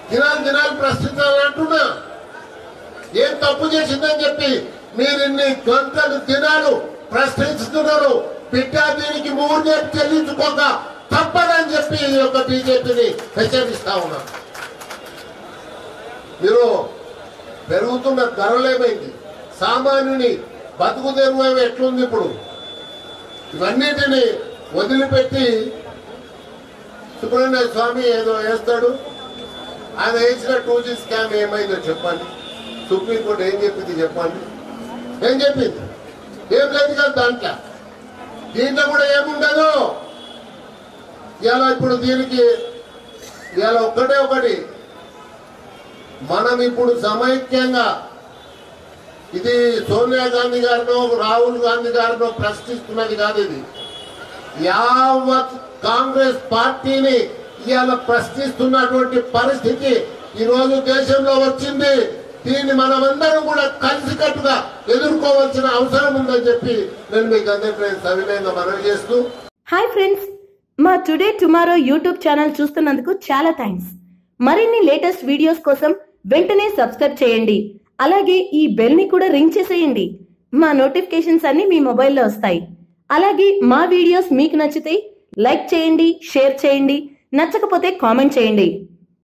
దినాలు దినాలు ప్రశ్నించాలని అంటున్నా ఏం తప్పు చేసిందని చెప్పి మీరు ఇన్ని గంటలు దినాలు ప్రశ్నిస్తున్నారు బిడ్డ దీనికి మూడు నేపు చెల్లించుకోక తప్పదని చెప్పి ఈ యొక్క బీజేపీని హెచ్చరిస్తా ఉన్నారు మీరు పెరుగుతున్న ధరలేమైంది సామాన్యుని బతుకు తెరువు ఎట్లుంది ఇప్పుడు ఇవన్నిటిని వదిలిపెట్టి సుబ్రహ్మణ్య స్వామి ఏదో వేస్తాడు ఆయన వేసిన టూ జీ స్కామ్ ఏమైందో చెప్పండి సుప్రీంకోర్టు ఏం చెప్పింది చెప్పండి ఏం చెప్పింది ఏం లేదు కదా దాంట్లో దీంట్లో కూడా ఏముండదు ఇలా ఇప్పుడు దీనికి ఇలా ఒక్కటే ఒకటి మనం ఇప్పుడు సమైక్యంగా ఇది సోనియా గాంధీ గారినో రాహుల్ గాంధీ గారినో ప్రశ్నిస్తున్నది కాదు ఇది యావత్ కాంగ్రెస్ పార్టీని ఇవాళ ప్రశ్నిస్తున్నటువంటి పరిస్థితి ఈ రోజు దేశంలో వచ్చింది దీన్ని మనమందరం కూడా కలిసికట్టుగా ఎదుర్కోవాల్సిన అవసరం ఉందని చెప్పి నేను మీకు అందరికీ సవినయంగా మనవి చేస్తూ హాయ్ ఫ్రెండ్స్ మా టుడే టుమారో యూట్యూబ్ ఛానల్ చూస్తున్నందుకు చాలా థ్యాంక్స్ మరిన్ని లేటెస్ట్ వీడియోస్ కోసం వెంటనే సబ్స్క్రైబ్ చేయండి అలాగే ఈ బెల్ ని కూడా రింగ్ చేసేయండి మా నోటిఫికేషన్స్ అన్ని మీ మొబైల్లో వస్తాయి అలాగే మా వీడియోస్ మీకు నచ్చితే లైక్ చేయండి షేర్ చేయండి నచ్చకపోతే కామెంట్ చేయండి